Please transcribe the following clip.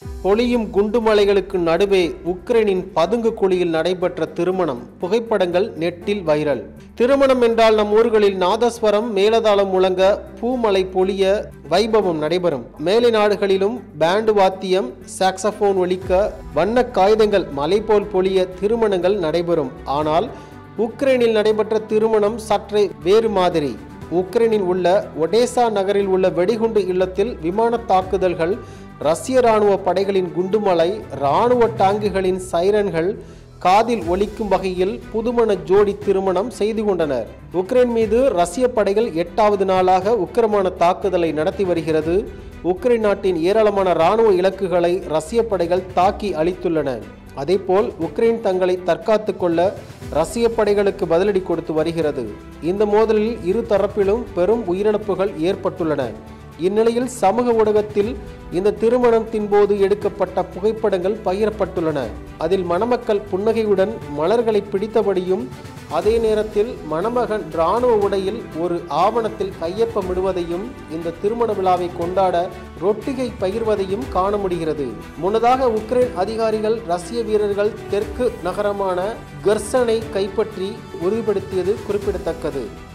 பொழியும் குண்டுமலைகளுக்கு நடுவே உக்ரைனின் பதுங்கு குழியில் நடைபெற்ற திருமணம் புகைப்படங்கள் நெட்டில் வைரல் திருமணம் என்றால் நம் ஊர்களில் நாதஸ்வரம் மேலதாளம் முழங்க பூமலை பொழிய வைபவம் நடைபெறும் மேலை நாடுகளிலும் பேண்டு வாத்தியம் சாக்சபோன் ஒலிக்க வண்ண காகிதங்கள் மலை போல் பொழிய திருமணங்கள் நடைபெறும் ஆனால் உக்ரைனில் நடைபெற்ற திருமணம் சற்றே வேறு மாதிரி உக்ரைனில் உள்ள ஒடேசா நகரில் உள்ள வெடிகுண்டு இல்லத்தில் விமான தாக்குதல்கள் ரஷ்ய ராணுவ படைகளின் குண்டுமலை ராணுவ டாங்குகளின் சைரன்கள் காதில் ஒலிக்கும் வகையில் புதுமண ஜோடி திருமணம் செய்து கொண்டனர் உக்ரைன் மீது ரஷ்ய படைகள் எட்டாவது நாளாக உக்கிரமான தாக்குதலை நடத்தி வருகிறது உக்ரைன் நாட்டின் ஏராளமான ராணுவ இலக்குகளை ரஷ்ய படைகள் தாக்கி அளித்துள்ளன அதேபோல் உக்ரைன் தங்களை தற்காத்துக் கொள்ள ரஷ்ய படைகளுக்கு பதிலடி கொடுத்து வருகிறது இந்த மோதலில் இரு தரப்பிலும் பெரும் உயிரிழப்புகள் ஏற்பட்டுள்ளன இந்நிலையில் சமூக ஊடகத்தில் இந்த திருமணத்தின் போது எடுக்கப்பட்ட புகைப்படங்கள் பகிரப்பட்டுள்ளன அதில் மணமக்கள் புன்னகையுடன் மலர்களை பிடித்தபடியும் அதே நேரத்தில் மணமகன் இராணுவ உடையில் ஒரு ஆவணத்தில் கையொப்பமிடுவதையும் இந்த திருமண விழாவை கொண்டாட ரொட்டிகை பகிர்வதையும் காண முடிகிறது முன்னதாக உக்ரைன் அதிகாரிகள் ரஷ்ய வீரர்கள் தெற்கு நகரமான கர்சனை கைப்பற்றி உறுதிப்படுத்தியது குறிப்பிடத்தக்கது